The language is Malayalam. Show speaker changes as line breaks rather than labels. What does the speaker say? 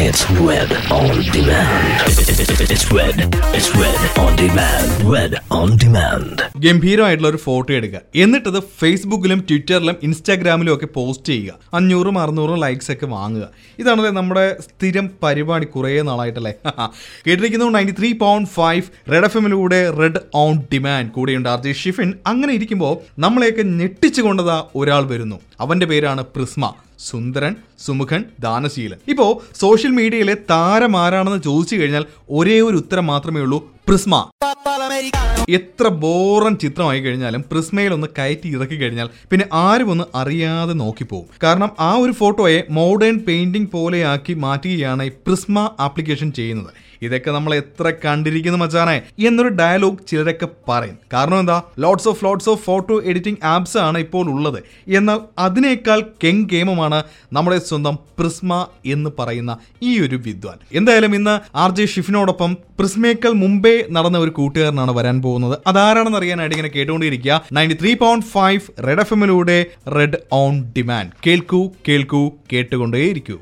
It's Red on Demand. It's Red. It's Red on Demand. Red on Demand.
ഗംഭീരമായിട്ടുള്ള ഒരു ഫോട്ടോ എടുക്കുക എന്നിട്ടത് ഫേസ്ബുക്കിലും ട്വിറ്ററിലും ഇൻസ്റ്റാഗ്രാമിലും ഒക്കെ പോസ്റ്റ് ചെയ്യുക അഞ്ഞൂറും അറുന്നൂറും ലൈക്സ് ഒക്കെ വാങ്ങുക ഇതാണ് നമ്മുടെ സ്ഥിരം പരിപാടി കുറേ നാളായിട്ടല്ലേ കേട്ടിരിക്കുന്നു ninety three point five red F എമ്മിലൂടെ റെഡ് ഓൺ ഡിമാൻഡ് കൂടെയുണ്ട് ആർ ജെ ഷിഫിൻ അങ്ങനെ ഇരിക്കുമ്പോൾ നമ്മളെയൊക്കെ ഞെട്ടിച്ചു കൊണ്ടതാ ഒരാൾ വരുന്നു അവന്റെ പേരാണ് പ്രിസ്മ സുന്ദരൻ സുമുഖൻ ദാനശീലൻ ഇപ്പോ സോഷ്യൽ മീഡിയയിലെ താരം ആരാണെന്ന് ചോദിച്ചു കഴിഞ്ഞാൽ ഒരേ ഒരു ഉത്തരം മാത്രമേ ഉള്ളൂ പ്രിസ്മ എത്ര ബോറൻ ചിത്രമായി കഴിഞ്ഞാലും പ്രിസ്മയിൽ ഒന്ന് കയറ്റി ഇറക്കി കഴിഞ്ഞാൽ പിന്നെ ആരും ഒന്ന് അറിയാതെ നോക്കിപ്പോവും കാരണം ആ ഒരു ഫോട്ടോയെ മോഡേൺ പെയിന്റിംഗ് പോലെയാക്കി മാറ്റുകയാണ് ഈ പ്രിസ്മ ആപ്ലിക്കേഷൻ ചെയ്യുന്നത് ഇതൊക്കെ നമ്മൾ എത്ര കണ്ടിരിക്കുന്നു മച്ചാനെ എന്നൊരു ഡയലോഗ് ചിലരൊക്കെ പറയും കാരണം എന്താ lots of lots of photo editing apps ആണ് ഇപ്പോൾ ഉള്ളത് എന്നാൽ അതിനേക്കാൾ കെങ് ഗെയിമുമാണ് നമ്മുടെ സ്വന്തം പ്രിസ്മ എന്ന് പറയുന്ന ഈ ഒരു വിദ്വാൻ എന്തായാലും ഇന്ന് ആർ ജെ ഷിഫിനോടൊപ്പം പ്രിസ്മയേക്കാൾ മുമ്പേ നടന്ന ഒരു കൂട്ടുകാരനാണ് വരാൻ പോകുന്നത് അതാരാണെന്ന് അറിയാനായിട്ട് ഇങ്ങനെ കേട്ടുകൊണ്ടിരിക്കുക ninety three point five red F എമ്മിലൂടെ റെഡ് ഓൺ ഡിമാൻഡ് കേൾക്കൂ കേൾക്കൂ കേട്ടുകൊണ്ടേയിരിക്കൂ